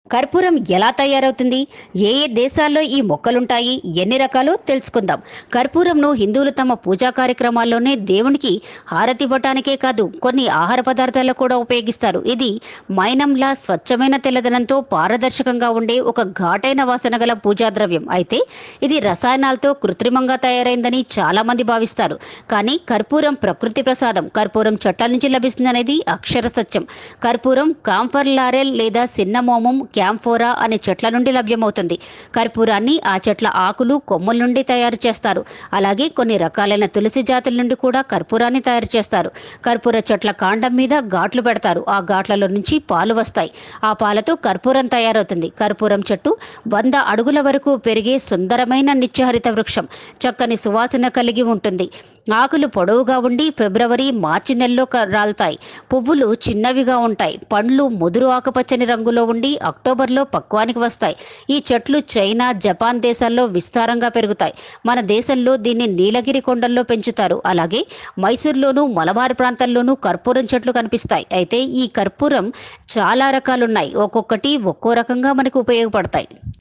కర్పూరం ఎలా తయారవుతుంది ఏ ఏ దేశాల్లో ఈ మొక్కలుంటాయి ఎన్ని రకాలు తెలుసుకుందాం కర్పూరంను హిందువులు తమ పూజా కార్యక్రమాల్లోనే దేవునికి హారతి ఇవ్వటానికే కాదు కొన్ని ఆహార పదార్థాల్లో కూడా ఉపయోగిస్తారు ఇది మైనంలా స్వచ్ఛమైన తెల్లదనంతో పారదర్శకంగా ఉండే ఒక ఘాటైన వాసన గల పూజా ద్రవ్యం అయితే ఇది రసాయనాలతో కృత్రిమంగా తయారైందని చాలా మంది భావిస్తారు కానీ కర్పూరం ప్రకృతి ప్రసాదం కర్పూరం చెట్ల నుంచి లభిస్తుందనేది అక్షర సత్యం కర్పూరం కాంఫర్ లారెల్ లేదా సిన్నమోమం క్యాంఫోరా అనే చెట్ల నుండి లభ్యమవుతుంది కర్పూరాన్ని ఆ చెట్ల ఆకులు కొమ్మల నుండి తయారు చేస్తారు అలాగే కొన్ని రకాలైన తులసి జాతుల నుండి కూడా కర్పూరాన్ని తయారు చేస్తారు కర్పూర చెట్ల కాండం మీద ఘాట్లు పెడతారు ఆ ఘాట్లలో నుంచి పాలు వస్తాయి ఆ పాలతో కర్పూరం తయారవుతుంది కర్పూరం చెట్టు వంద అడుగుల వరకు పెరిగే సుందరమైన నిత్యహరిత వృక్షం చక్కని సువాసన కలిగి ఉంటుంది ఆకులు పొడవుగా ఉండి ఫిబ్రవరి మార్చి నెలలో క- రాలుతాయి పువ్వులు చిన్నవిగా ఉంటాయి పండ్లు ముదురు ఆకుపచ్చని రంగులో ఉండి అక్టోబర్లో పక్వానికి వస్తాయి ఈ చెట్లు చైనా జపాన్ దేశాల్లో విస్తారంగా పెరుగుతాయి మన దేశంలో దీన్ని నీలగిరి కొండల్లో పెంచుతారు అలాగే మైసూర్లోనూ మలబార్ ప్రాంతాల్లోనూ కర్పూరం చెట్లు కనిపిస్తాయి అయితే ఈ కర్పూరం చాలా రకాలున్నాయి ఒక్కొక్కటి ఒక్కో రకంగా మనకు ఉపయోగపడతాయి